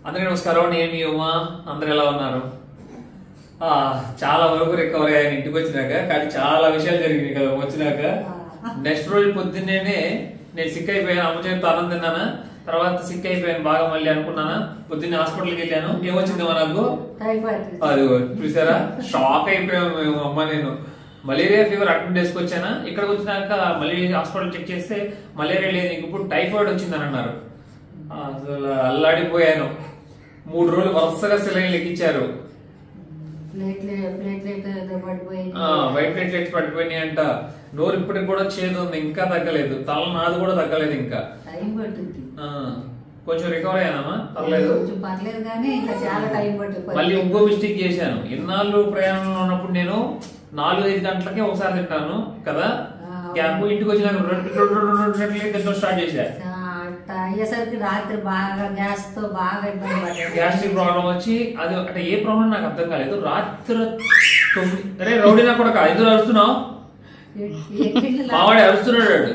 అందరికీ నమస్కారం నేను మీ ఉమా అందరు ఎలా ఉన్నారు ఆ, చాలా వరకు రికవరీ అయ్యాను ఇంటికి వచ్చినాక కానీ చాలా విషయాలు జరిగినాయి కదా వచ్చినాక నెక్స్ట్ రోజు పొద్దున్నేనే నేను సిక్ అయిపోయాను అమ్మ చేతితో అన్నం తిన్నానా తర్వాత సిక్ అయిపోయాను బాగా మళ్ళీ అనుకున్నానా పొద్దున్నే హాస్పిటల్కి వెళ్ళాను ఏమొచ్చిందమ్మా నాకు టైఫాయిడ్ అది చూసారా షాక్ అయిపోయాము మేము అమ్మ నేను మలేరియా ఫీవర్ అటెండ్ చేసుకొచ్చానా ఇక్కడికి వచ్చినాక మళ్ళీ హాస్పిటల్ చెక్ చేస్తే మలేరియా లేదు ఇంక ఇప్పుడు టైఫాయిడ్ వచ్చిందని అన్నారు అసలు అల్లాడిపోయాను మూడు రోజులు వరుసగా సిలైన్ లెక్కించారు ప్లేట్లెట్ ప్లేట్లెట్ పడిపోయింది ఆ, వైట్ ప్లేట్లెట్స్ పడిపోయినాయి అంట నోరు ఇప్పటికి కూడా చేదు ఉంది ఇంకా తగ్గలేదు తల నాది కూడా తగ్గలేదు ఇంకా టైం పట్టుద్ది ఆ, కొంచెం రికవర్ అయ్యానమ్మా పర్లేదు కొంచెం పర్లేదు కానీ ఇంకా చాలా టైం పట్టుద్ది మళ్ళీ ఇంకో మిస్టేక్ చేశాను ఇన్నాళ్ళు ప్రయాణంలో ఉన్నప్పుడు నేను నాలుగు ఐదు గంటలకే ఒకసారి తింటాను కదా ఆ, గ్యాప్ ఇంటికి వచ్చినాక రెండు రెండు రెండు రెండు గంటలకి తినడం స్టార్ట్ చేశా ఆ, అట్ట అయ్యేసరికి రాత్రి బాగా గ్యాస్ తో బాగా ఇబ్బంది పడ్డాను గ్యాస్ట్రిక్ ప్రాబ్లం వచ్చి అది అంటే ఏ ప్రాబ్లం నాకు అర్థం కాలేదు రాత్రి తొమ్మిది అరే రౌడీనా కూడా ఎందుకు అరుస్తున్నావు మావాడే అరుస్తున్నాడు వాడు.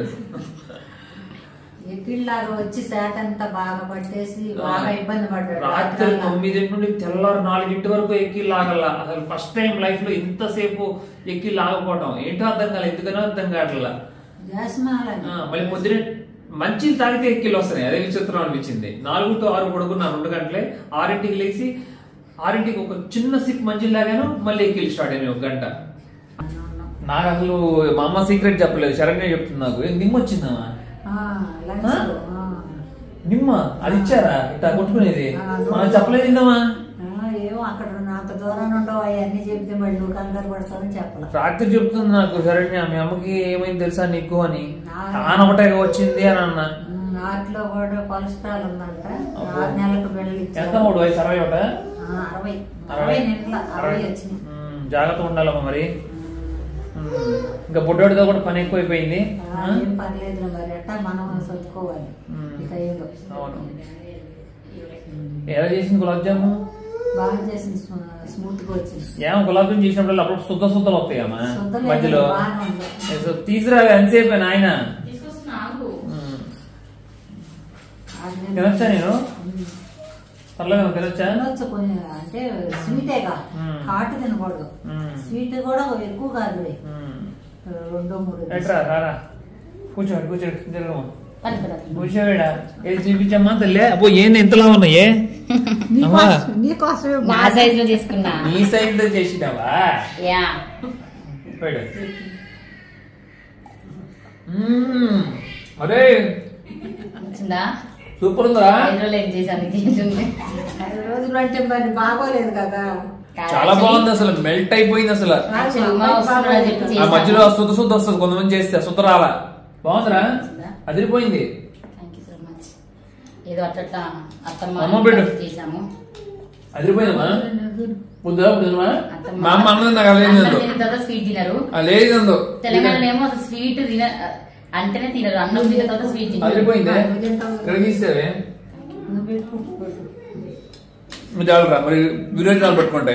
ఎక్కిళ్ళలాగా వచ్చి శాత అంతా బాగా పట్టేసి బాగా ఇబ్బంది పడ్డాడు రాత్రి రాత్రంతా. తొమ్మిది నుండి తెల్లారు నాలుగింటి వరకు ఎక్కి లాగల అసలు ఫస్ట్ టైం లైఫ్ లో ఇంతసేపు ఎక్కి లాగపోవటం ఏంటో అర్థం కాలేదు ఎందుకనో అర్థం కావట్లా గ్యాస్ మాలని ఆ, మళ్ళీ పొద్దునే మంచి తాగితే ఎక్కిలు వస్తున్నాయి అదే విచిత్రం అనిపించింది నాలుగు టు ఆరు పడుకున్నాను రెండు గంటలే ఆరింటికి లేచి ఆరింటికి ఒక చిన్న సిప్ మంచిలు లాగాను మళ్ళీ ఎక్కిలు స్టార్ట్ అయినాయి ఒక గంట నాకు అసలు మా అమ్మ సీక్రెట్ చెప్పలేదు శరణ్య చెప్తుంది నాకు "ఏ, నిమ్మ వచ్చిందమ్మా ఆ, లంచ్ లో, ఆ. నిమ్మ అది ఇచ్చారా ఇట్లా కొట్టుకునేది ఆ, మనం చెప్పలేదు ఇందమ్మా ఆ, ఏమో అక్కడ అంత దూరం ఉండవు అవన్నీ చెప్తే మళ్ళీ నువ్వు కంగారు పడతావని చెప్పాల రాత్రి చెప్తుంది నాకు శరణ్య మీ అమ్మకి ఏమైంది తెలుసా నీకు అని నా- తాను ఒకటే వచ్చింది అని అన్న నాట్లో కూడా కొలెస్ట్రాల్ ఉందంట అబ్బో. ఆరు నెలలకు బిళ్ళలు ఎంత ఇచ్చారు మూడు వయసు అరవై ఒకట ఆ, అరవై అరవై నింట్ల అరవై వచ్చినాయి ఉమ్, జాగ్రత్తగా ఉండాలమ్మా మరి ఉమ్, ఇంకా బుడ్డోడితో కూడా పని ఎక్కువైపోయింది ఆ, ఏం పర్లేదు మరి అట్టా మనం సర్దుకోవాలి ఉమ్. ఇక ఏదో అవును ఎలా చేసింది గులాబ్ జాము బాగా చేసింది స్మూత్ గా వచ్చింది ఏమో గులాబ్ జామ్ చేసినప్పుడు అప్పుడు శుద్ధ శుద్ధలు వస్తాయమ్మా శుద్ధలేదు, మధ్యలో బాగానే ఉంది. సో తీసుకురా ఎంతసేపు ఆయన తీసుకొస్తున్నా ఆగు. ఆరు నెలలు. తినొచ్చా నేను ఉమ్. పర్లేదు తినొచ్చా తినొచ్చు కొంచెం అంటే స్వీటేగా ఉమ్. హాట్ తినకూడదు ఉమ్, స్వీట్ కూడా ఎక్కువ కాదు ఉమ్. రెండో మూడు ఎట్రా రారా కూర్చోండి కూర్చోండి తిరగమ్మా పద, పద. కూర్చోవేడా ఏది చూపించమ్మా తల్లే అబ్బో ఏంది ఇంతలా ఉన్నాయే అమ్మా నీకోసమే నా సైజ్ లో తీసుకున్నా నీ సైజ్ తో చేసినావా యా పోయాడు. మ్మ్. అరే వచ్చిందా సూపర్ ఉందా ఐదు రోజులు ఏం చేశాను తింటుంది ఐదు రోజులు అంటే మరి బాగోలేదు కదా చాలా బాగుంది అసలు మెల్ట్ అయిపోయింది అసలు Actually, ఉమా వస్తున్నాడు అని చెప్పి ఆ చేశాను. మధ్యలో శుద్ధ శుద్ధ వస్తుంది కొంతమంది చేస్తే శుద్ధ రాలా బాగుందిరా వచ్చిందా? అదిరిపోయింది థ్యాంక్ యూ సో మచ్ ఏదో అట్లా అత్తమ్మ అమ్మ బిడ్డ. చేసాము అదిరిపోయిందమ్మా పొద్దుదా పొద్దునమా అత్తమ్మ మా అమ్మ అన్నది నాకు అలా అన్నం ఏందో తిన్న తర్వాత స్వీట్ తినరు లేదందో తెలంగాణలో ఏమో అసలు స్వీట్ తిన అంటేనే తినరు అన్నం తిన్న తర్వాత స్వీట్ తినరు అదిరిపోయిందే ఇక్కడ తీసేవే నువ్వు పెట్టు, పెట్టు. మీరు చాలరా మరి విరోచనాలు పట్టుకుంటాయి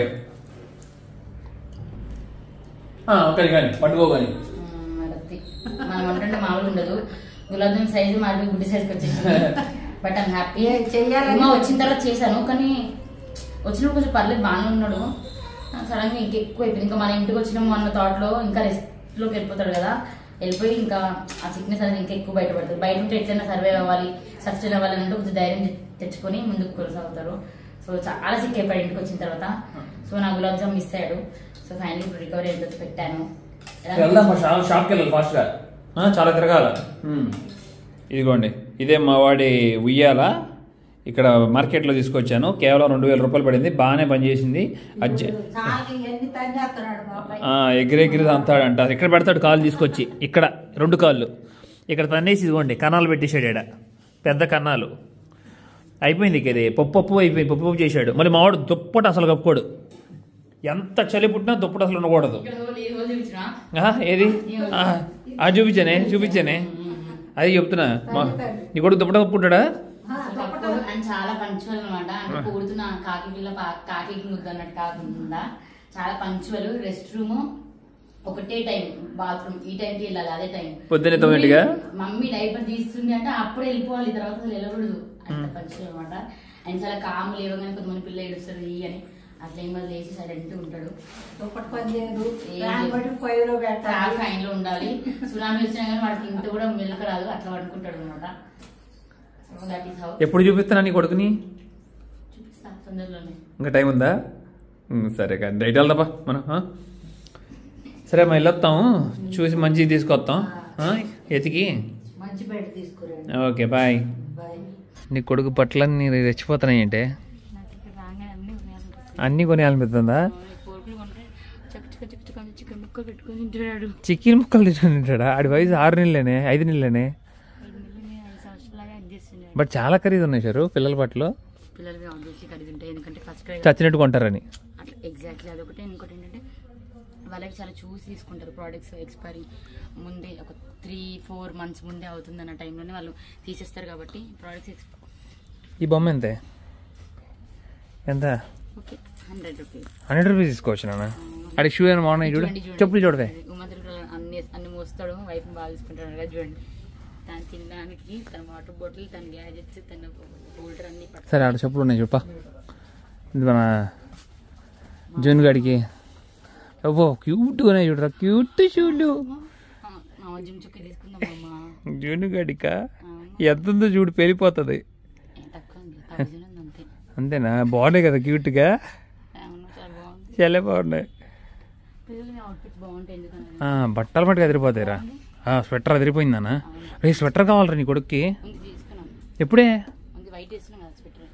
ఆ, ఒకరి కానీ పట్టుకో కానీ మ్మ్, మరి అది. మనం వంటంటే మామూలు ఉండదు గులాబ్ జామ్ సైజు మాది గుడ్డి సైజుకి వచ్చేసింది బట్ ఐమ్ హ్యాపీ ఏ, చెయ్యాలని- ఉమా వచ్చిన తర్వాత చేశాను కానీ వచ్చినప్పుడు కొంచెం పర్లేదు బాగానే ఉన్నాడు సడన్ గా ఇంకెక్కువ అయిపోయింది ఇంకా మన ఇంటికి వచ్చినాము అన్న థాట్ లో ఇంకా రెస్ట్ లోకి వెళ్ళిపోతాడు కదా వెళ్ళిపోయి ఇంకా ఆ సిక్నెస్ అనేది ఇంకా ఎక్కువ బయటపడుతుంది బయట ఉంటే ఎట్లయినా సర్వే అవ్వాలి సస్టైన్ అవ్వాలి అంటే కొంచెం ధైర్యం తె- తెచ్చుకొని ముందుకు కొనసాగుతారు సో చాలా సిక్ అయిపోయాడు ఇంటికి వచ్చిన తర్వాత సో నా గులాబ్ జామ్ మిస్ అయ్యాడు సో ఫైనల్ ఇప్పుడు రికవరీ ఎంత పెట్టాను ఎలా వెళ్దాం షాప్ షాప్కి వెళ్ళాలి ఫాస్ట్గా ఆ, చాలా తిరగాల ఇదిగోండి ఇదే మా వాడి ఉయ్యాల ఇక్కడ మార్కెట్లో తీసుకొచ్చాను కేవలం రెండు వేల రూపాయలు పడింది బాగానే పనిచేసింది అజ్జ చాలా ఎన్ని తన్నేస్తున్నాడు మా అబ్బాయి ఆ, ఎగిరి ఎగిరి అంతాడంట ఇక్కడ పెడతాడు కాలు తీసుకొచ్చి ఇక్కడ రెండు కాళ్ళు ఇక్కడ తన్నేసి ఇదిగోండి కన్నాలు పెట్టేశాడు ఈడ పెద్ద కన్నాలు అయిపోయింది ఇక ఇది పప్పు పప్పు అయిపోయింది పప్పు పప్పు చేశాడు మళ్ళీ మావాడు దుప్పటి అసలు కప్పుకోడు ఎంత చలి పుట్టినా దుప్పటి అసలు ఉండకూడదు ఇక్కడ హోల్ ఈ హోల్ చూపించినా ఆహా, ఏది ఆ, ఆ చూపించానే చూపించానే అది చెప్తున్నా మా నీ కొడుకు దుప్పట కప్పుకుంటాడా అండ్ చాలా పంచువల్ అనమాట అంటే కూడుతున్న కాకి పిల్ల పా- కాకి ముద్దు అన్నట్టు కాకుండా చాలా పంచువల్ రెస్ట్ రూమ్ ఒకటే టైం బాత్రూమ్ ఈ టైంకి వెళ్ళాలి అదే టైం పొద్దున్నే తొమ్మిదింటిగా? మమ్మీ డైపర్ తీస్తుంది అంటే అప్పుడే వెళ్ళిపోవాలి తర్వాత అసలు వెళ్ళకూడదు అంత పంచువల్ అనమాట ఆయన చాలా కాము లేవగానే కొంతమంది పిల్ల ఏడుస్తుంది అని అట్లా ఏమో లేచి సైలెంట్ ఉంటాడు దుప్పటి పని చేయదు ఏం దాన్ని లేదు. బట్టి పొయ్యిలో చాలా పెట్టాలి ఫైన్ లో ఉండాలి సునామీ వచ్చినా కానీ వాడికి ఇంత కూడా మెలక రాదు అట్లా పడుకుంటాడు అనమాట దట్ ఈస్ హౌ ఎప్పుడు చూపిస్తున్నా నీ కొడుకుని చూపిస్తా తొందరలోనే ఇంకా టైం ఉందా ఉమ్, సరే కానీ రైట్ వెళ్దాపా మనం ఆ? సరే మా వెళ్ళొస్తాం చూసి మంచిది తీసుకొస్తాం ఆ? ఎతికి మంచి బెడ్ తీసుకురండి ఓకే బాయ్ బాయ్ నీ కొడుకు బట్టలన్నీ రెచ్చిపోతున్నాయి అంటే నాకు ఇక్కడ రాగానే అన్ని ఉన్నాయనిపిస్తుంది అన్నీ కొనేయాలనిపిస్తుందా కోరుకులు కొంటే చక్క చక్క చక్క చక్క చికెన్ ముక్కలు పెట్టుకొని తింటున్నాడు చికెన్ ముక్కలు తింటాడా ఆడి వయసు ఆరు నెలలేనే ఐదు నెలలేనే ఐదు నెలలు నేను ఐదు సంవత్సరాలుగా అది చేస్తున్నాడు బట్ చాలా ఖరీదు ఉన్నాయి సార్ పిల్లల బట్టలు పిల్లలకి ఆబ్వియస్లీ ఖరీదు ఉంటాయి ఎందుకంటే కచ్చకాయ చచ్చినట్టు కొంటారని అట్లా ఎగ్జాక్ట్లీ అదొకటి ఇంకోటి ఏంటంటే వాళ్ళకి చాలా చూసి తీసుకుంటారు ప్రోడక్ట్స్ ఎక్స్పైరీ ముందే ఒక త్రీ ఫోర్ మంత్స్ ముందే అవుతుంది అన్న టైంలోనే వాళ్ళు తీసేస్తారు కాబట్టి ప్రోడక్ట్స్ ఈ బొమ్మ ఎంతే ఎంత okay hundred rupees hundred rupees తీసుకోవచ్చు నాన్న అడిగి షూ అని బాగున్నాయి చూడు చెప్పులు చూడవే ఉమాదులు అన్ని అన్ని మోస్తాడు వైఫ్ బాగా తీసుకుంటాడు కదా చూడండి తను తినడానికి తన వాటర్ బాటిల్ తన గ్యాజెట్స్ తన హోల్డర్ అన్ని పట్టు సరే ఆడ చెప్పులు ఉన్నాయి చూప ఇది మన జూన్ గడికి అబ్బో క్యూట్గా ఉన్నాయి చూడరా క్యూట్ షూలు మా జిమ్ చుక్కి తీసుకుందాం అమ్మ జూన్ గడిక ఎంత ఉందో చూడు పెరిగిపోతుంది తక్కువ ఉంది థౌజండ్ ఉంది అంతే అంతేనా బాగున్నాయి కదా క్యూట్గా అవును చాలా బాగుంది చాలా బాగున్నాయి పిల్లలకి అవుట్ఫిట్ బాగుంటాయి ఎందుకని ఆ, బట్టలు మట్టుకు అదిరిపోతాయిరా స్వెటర్ అదిరిపోయిందానా రే స్వెటర్ కావాలరా నీ కొడుక్కి ఉంది తీసుకున్నాం ఎప్పుడే ఉంది వైట్ వేసినాం కదా స్వెటర్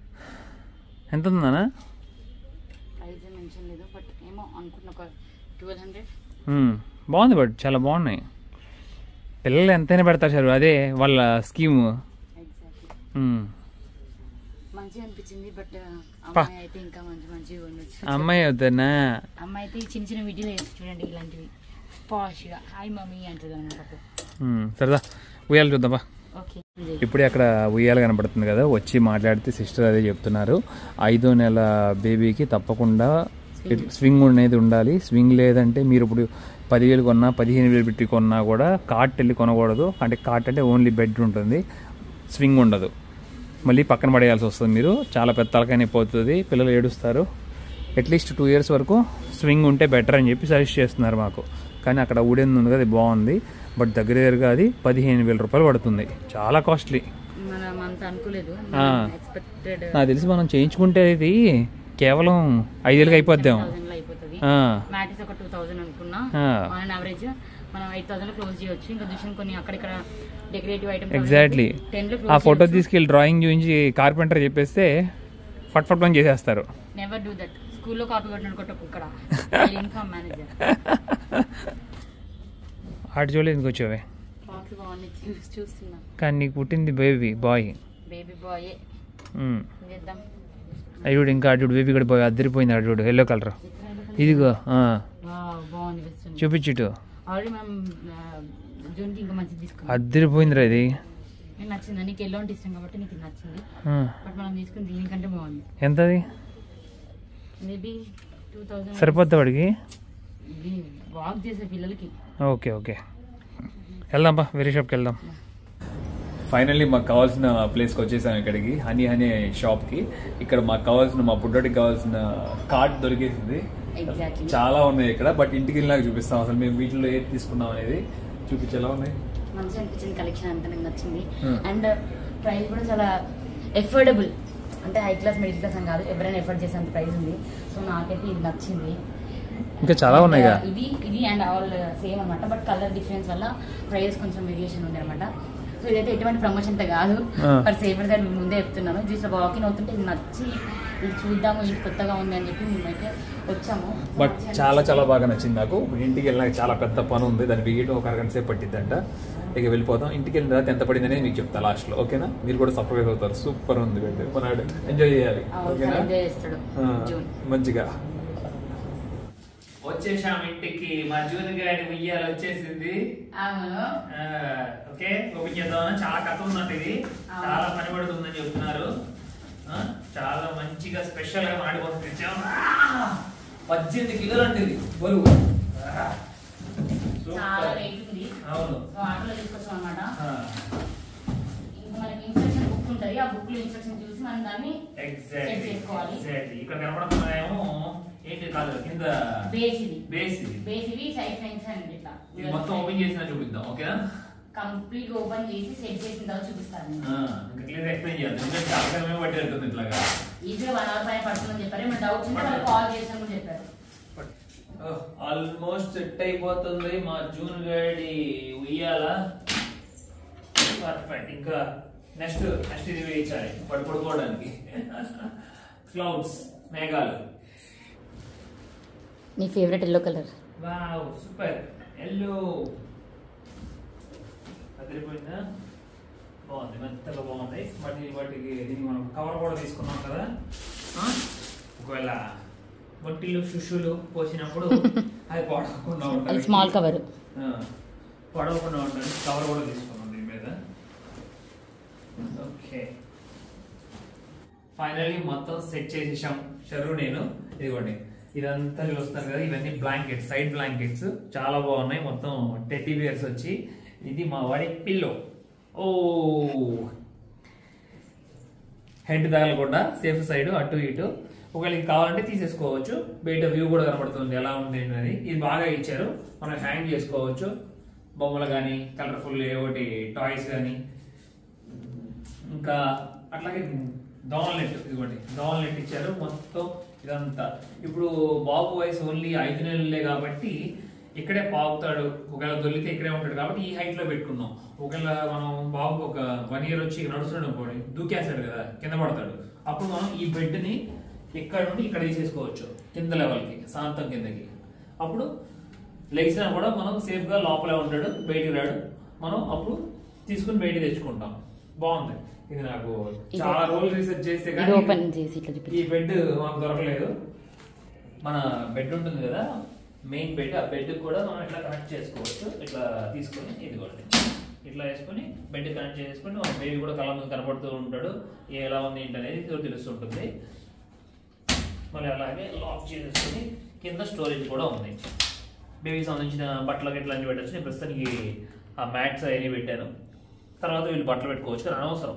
ఎంత ఉందానా ప్రైస్ మెన్షన్ లేదు బట్ ఏమో అనుకుంటున్నా ఒక ట్వెల్వ్ హండ్రెడ్ ఉమ్, బాగుంది బట్ చాలా బాగున్నాయి పిల్లలు ఎంతైనా పెడతారు సార్ అదే వాళ్ళ స్కీము ఎగ్జాక్ట్లీ ఉమ్. మంచిగా అనిపించింది బట్ పా. అమ్మాయి అయితే ఇంకా మంచి మంచిగా ఉండొచ్చు అమ్మాయి అవుతానా అమ్మాయి అయితే చిన్న చిన్న వీడియోలు వేసి చూడండి ఇలాంటివి పాష్గా హాయ్ మమ్మీ అంటుంది అనమాట ఉమ్, సరదా ఉయ్యాలు చూద్దామా ఓకే ఇప్పుడే అక్కడ ఉయ్యాల కనపడుతుంది కదా వచ్చి మాట్లాడితే సిస్టర్ అదే చెప్తున్నారు ఐదో నెల బేబీకి తప్పకుండా స్వింగ్ అనేది ఉండాలి స్వింగ్ లేదంటే మీరు ఇప్పుడు పదివేలు కొన్నా పదిహేను వేలు పెట్టి కొన్నా కూడా కార్ట్ వెళ్ళి కొనకూడదు అంటే కార్ట్ అంటే ఓన్లీ బెడ్ ఉంటుంది స్వింగ్ ఉండదు మళ్ళీ పక్కన పడేయాల్సి వస్తుంది మీరు చాలా పెద్ద తలకాయ నొప్పి అవుతుంది పిల్లలు ఏడుస్తారు అట్లీస్ట్ టూ ఇయర్స్ వరకు స్వింగ్ ఉంటే బెటర్ అని చెప్పి సజెస్ట్ చేస్తున్నారు మాకు కానీ అక్కడ ఊడేది ఉంది కదా అది బాగుంది బట్ దగ్గర దగ్గరగా అది పదిహేను వేల రూపాయలు పడుతుంది చాలా కాస్ట్లీ మనం అంత అనుకోలేదు ఆ. ఎక్స్పెక్టెడ్ నాకు తెలిసి మనం చేయించుకుంటే ఇది కేవలం ఐదేళ్ళకి అయిపోద్దాం థౌసండ్ లో అయిపోతుంది ఆ, మ్యాటిస్ ఒక టూ థౌసండ్ అనుకున్నా ఆ. ఆన్ యావరేజ్ మనం ఎయిట్ థౌసండ్ క్లోజ్ చేయొచ్చు ఇంకా చూసిన కొన్ని అక్కడిక్కడ డెకరేటివ్ ఐటమ్ ఎగ్జాక్ట్లీ టెన్ లో ఆ ఫోటో తీసుకెళ్ళి డ్రాయింగ్ చూపించి కార్పెంటర్ చెప్పేస్తే ఫట్ ఫట్ పని చేసేస్తారు నెవర్ డూ దట్ స్కూల్లో కాపీ కొట్టిన కొట్టకు ఇక్కడ ఇన్ఫార్మ్ మేనేజర్ ఆట చూడలేదు ఎందుకు వచ్చావే బాక్స్ బాగుంది చూ- చూస్తున్నా కానీ నీకు పుట్టింది బేబీ బాయ్ బేబీ బాయ్ చేద్దాం అయ్యుడు ఇంకా అడ్డు బేబీ కూడా బాయ్ అద్దరిపోయింది అడ్డు ఎల్లో కలర్ ఇదిగో ఆ, వావ్, బాగుంది వెస్ట్రన్ చూపించుటు ఆల్రెడీ మనం జూన్కి ఇంకా మంచిది తీసుకున్నాం అద్దరిపోయిందిరా ఇది నీకు నచ్చింది నీకు ఎల్లో అంటే ఇష్టం కాబట్టి నీకు ఇది నచ్చింది ఆ, బట్ మనం తీసుకుని దీనికంటే బాగుంది ఎంతది మేబీ టూ థౌజండ్ సరిపోద్దా వాడికి వాక్ చేసే పిల్లలకి ఓకే ఓకే వెళ్దాం బా వేరే షాప్కి వెళ్దాం ఫైనల్లీ మాకు కావాల్సిన ప్లేస్కి వచ్చేసాం ఇక్కడికి హనీ హనీ షాప్కి ఇక్కడ మాకు కావాల్సిన మా బుడ్డోడికి కావాల్సిన కార్డ్ దొరికేసింది ఎగ్జాక్ట్లీ చాలా ఉన్నాయి ఇక్కడ బట్ ఇంటికి వెళ్ళినాక చూపిస్తాం అసలు మేము వీటిలో ఏది తీసుకున్నాం అనేది చూపించి ఎలా ఉన్నాయి మంచిగా అనిపించింది కలెక్షన్ అంతా నాకు నచ్చింది Hmm. అండ్ ప్రైస్ కూడా చాలా ఎఫోర్డబుల్ అంటే హై క్లాస్ మిడిల్ క్లాస్ అని కాదు ఎవరైనా ఎఫర్ట్ చేసేంత ప్రైస్ ఉంది సో నాకైతే ఇది నచ్చింది ఇంకా చాలా ఉన్నాయిగా And, uh, ఇది ఇది అండ్ ఆల్ సేమ్ అనమాట బట్ కలర్ డిఫరెన్స్ వల్ల ప్రైస్ కొంచెం వేరియేషన్ ఉంది అనమాట సో ఇదైతే ఎటువంటి ప్రమోషన్ తో కాదు Ah. బట్ సేఫర్ సైడ్ ముందే చెప్తున్నాను జస్ట్ వాకింగ్ అవుతుంటే ఇది నచ్చి ఇది చూద్దాము ఇది కొత్తగా ఉంది అని చెప్పి మేమైతే వచ్చాము బట్ చాలా చాలా బాగా నచ్చింది నాకు ఇంటికి వెళ్ళినాక చాలా పెద్ద పని ఉంది దాన్ని బియ్యటం ఒక అరగంట సేపు పట్టిద్దంట ఇక వెళ్ళిపోతాం ఇంటికి వెళ్ళిన తర్వాత ఎంత పడింది అనేది మీకు చెప్తా లాస్ట్లో ఓకేనా మీరు కూడా సర్ప్రైజ్ అవుతారు సూపర్ ఉంది బెడ్ మనవాడు ఎంజాయ్ చేయాలి ఓకేనా ఎంజాయ్ చేస్తాడు ఆ, జూన్ మంచిగా వచ్చేసాం ఇంటికి మా జూన్ గారి ఉయ్యాలు వచ్చేసింది అవును ఆ, ఓకే ఓపెన్ చేద్దాం చాలా కథ ఉందండి ఇది అవును. చాలా పని పడుతుందని చెప్తున్నారు ఆ, చాలా మంచిగా స్పెషల్ గా మాడి కోసం తెచ్చాం ఆ, పద్దెనిమిది కిలోలు అంటే ఇది బరువు ఆ, సూపర్. చాలా వెయిట్ ఉంది అవును సో ఆటోలో తీసుకొచ్చాం అనమాట ఆ, ఇంకా మనకి ఇన్స్ట్రక్షన్ బుక్ ఉంటుంది ఉంటది ఆ బుక్ లో ఇన్స్ట్రక్షన్ చూసి మనం దాన్ని సెట్ ఎగ్జాక్ట్లీ చేసుకోవాలి ఎగ్జాక్ట్లీ ఇక్కడ కనపడుతున్నాయేమో ఏంటి కాదు కింద బేస్ ఇది బేస్ ఇది బేస్ ఇవి సైడ్ ఫ్రెండ్స్ అండ్ ఇట్లా ఇది మొత్తం ఓపెన్ చేసినా చూపిద్దాం ఓకేనా కంప్లీట్ ఓపెన్ చేసి సెట్ చేసిన తర్వాత చూపిస్తాను ఆ, ఇంకా క్లియర్ ఎక్స్ప్లెయిన్ చేయాలి ఎందుకంటే చాలా సమయం పట్టేస్తుంది ఇట్లాగా ఈజీగా వన్ అవర్ పైన పడుతుందని చెప్పారు ఏమైనా డౌట్స్ ఉంటే వాళ్ళు కాల్ చేసామని చెప్పారు ఆల్మోస్ట్ సెట్ అయిపోతుంది మా జూన్ గడి ఉయ్యాల పర్ఫెక్ట్ ఇంకా నెక్స్ట్ నెక్స్ట్ ఇది వేయించాలి పడి పడుకోవడానికి క్లౌడ్స్ మేఘాలు నీ favourite yellow colour wow super yellow అదిరిపోయిందా బాగుంది మెత్తగా బాగుంది బట్ ఇది వాటికి దీనికి మనం కవర్ కూడా తీసుకున్నాం కదా ఆ? ఒకవేళ బొట్టిలు శుష్యులు పోసినప్పుడు అది పడవకుండా అది ఉంటుంది స్మాల్ కవర్ ఆ, పడవకుండా ఉంటుంది కవర్ కూడా తీసుకున్నాం దీని మీద ఓకే ఫైనల్లీ మొత్తం సెట్ చేసేసాం షర్రు నేను ఇదిగోండి ఇదంతా చూస్తున్నారు కదా ఇవన్నీ బ్లాంకెట్స్ సైడ్ బ్లాంకెట్స్ చాలా బాగున్నాయి మొత్తం టెడ్డీ బియర్స్ వచ్చి ఇది మా వాడి పిల్లో ఓ హెడ్ తగలకుండా సేఫ్ సైడ్ అటు ఇటు ఒకవేళ ఇది కావాలంటే తీసేసుకోవచ్చు బయట వ్యూ కూడా కనబడుతుంది ఎలా ఉంది అనేది ఇది బాగా ఇచ్చారు మనం హ్యాంగ్ చేసుకోవచ్చు బొమ్మలు కానీ కలర్ఫుల్ ఏ ఒకటి టాయ్స్ కానీ ఇంకా అట్లాగే దోమల నెట్ ఇదిగోండి దోమల నెట్ ఇచ్చారు మొత్తం ఇదంతా ఇప్పుడు బాబు వయసు ఓన్లీ ఐదు నెలలే కాబట్టి ఇక్కడే పాపుతాడు ఒకవేళ దొల్లితే ఇక్కడే ఉంటాడు కాబట్టి ఈ హైట్ లో పెట్టుకున్నాం ఒకవేళ మనం బాబు ఒక వన్ ఇయర్ వచ్చి నడుస్తున్నాడు అనుకోండి దూకేస్తాడు కదా కింద పడతాడు అప్పుడు మనం ఈ బెడ్ ని ఇక్కడ నుండి ఇక్కడ తీసేసుకోవచ్చు కింద లెవెల్ కి శాంతం కిందకి అప్పుడు లెగిసినా కూడా మనం సేఫ్ గా లోపలే ఉంటాడు బయటికి రాడు మనం అప్పుడు తీసుకుని బయటికి తెచ్చుకుంటాం బాగుంది ఇది నాకు ఇది- చాలా రోజులు రీసెర్చ్ చేస్తే ఇది కానీ ఓపెన్ చేసి ఇట్లా ఈ చూపించు బెడ్ మాకు దొరకలేదు మన బెడ్ ఉంటుంది కదా మెయిన్ బెడ్ ఆ బెడ్ కూడా మనం ఇట్లా కనెక్ట్ చేసుకోవచ్చు ఇట్లా తీసుకొని ఇదిగోండి ఇట్లా వేసుకొని బెడ్ కనెక్ట్ చేసుకొని మన బేబీ కూడా కళ్ళ ముందు కనపడుతూ ఉంటాడు ఎలా ఉంది ఏంటి అనేది ఇది తెలుస్తుంటుంది మళ్ళీ అలాగే లాక్ చేసేసుకొని కింద స్టోరేజ్ కూడా ఉంది బేబీకి సంబంధించిన బట్టలకి ఇట్లా అన్ని పెట్టచ్చు నేను ప్రస్తుతానికి ఆ మ్యాట్స్ అవన్నీ పెట్టాను తర్వాత వీళ్ళు బట్టలు పెట్టుకోవచ్చు కానీ అనవసరం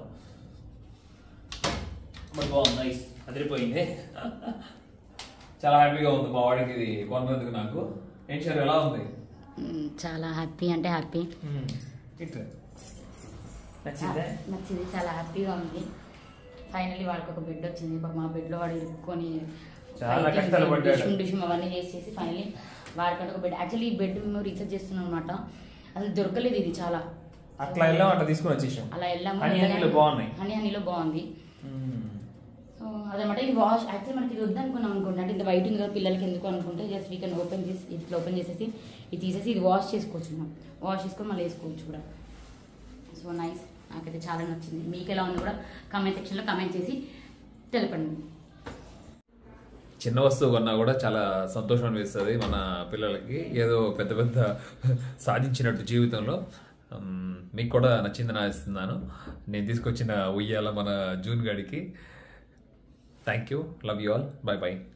బట్ బాగుంది నైస్ అదిరిపోయింది చాలా హ్యాపీగా ఉంది మా వాడికి ఇది కొన్నందుకు నాకు ఏంటి సార్ ఎలా ఉంది మ్మ్, చాలా హ్యాపీ అంటే హ్యాపీ ఇట్లా నచ్చిందే నచ్చింది చాలా హ్యాపీగా ఉంది ఫైనల్లీ వాడికి ఒక బెడ్ వచ్చింది పాపం మా బెడ్ లో వాడు ఇరుక్కొని చాలా పైకి కష్టాలు పడ్డాడు. డిషుమ్ డిషుమ్ అవన్నీ చేసేసి ఫైనల్లీ వాడికంటే ఒక బెడ్ యాక్చువల్లీ ఈ బెడ్ మేము రీసెర్చ్ చేస్తున్నాం అనమాట అసలు దొరకలేదు ఇది చాలా అట్లా వెళ్ళాం అట్లా తీసుకొని వచ్చేసాం అలా వెళ్ళాము హనీ హనీలో బాగున్నాయి హనీ హనీలో బాగుంది సో అదనమాట ఇది వాష్ యాక్చువల్లీ మనకి ఇది వద్దనుకున్నాం అనుకుంటే అంటే ఇంత వైట్ ఉంది కదా పిల్లలకి ఎందుకు అనుకుంటే జస్ట్ వీ కెన్ ఓపెన్ చేసి ఇట్లా ఓపెన్ చేసేసి ఇది తీసేసి ఇది వాష్ చేసుకోవచ్చు మనం వాష్ చేసుకొని మళ్ళీ వేసుకోవచ్చు కూడా సో నైస్ నాకైతే చాలా నచ్చింది మీకు ఎలా ఉంది కూడా కామెంట్ సెక్షన్లో కామెంట్ చేసి తెలపండి చిన్న వస్తువు కొన్నా కూడా చాలా సంతోషం అనిపిస్తుంది మన పిల్లలకి ఏదో పెద్ద పెద్ద సాధించినట్టు జీవితంలో ఉమ్, మీకు కూడా నచ్చిందని ఆశిస్తున్నాను నేను తీసుకొచ్చిన ఉయ్యాల మన జూన్ గడికి thank you love you all bye bye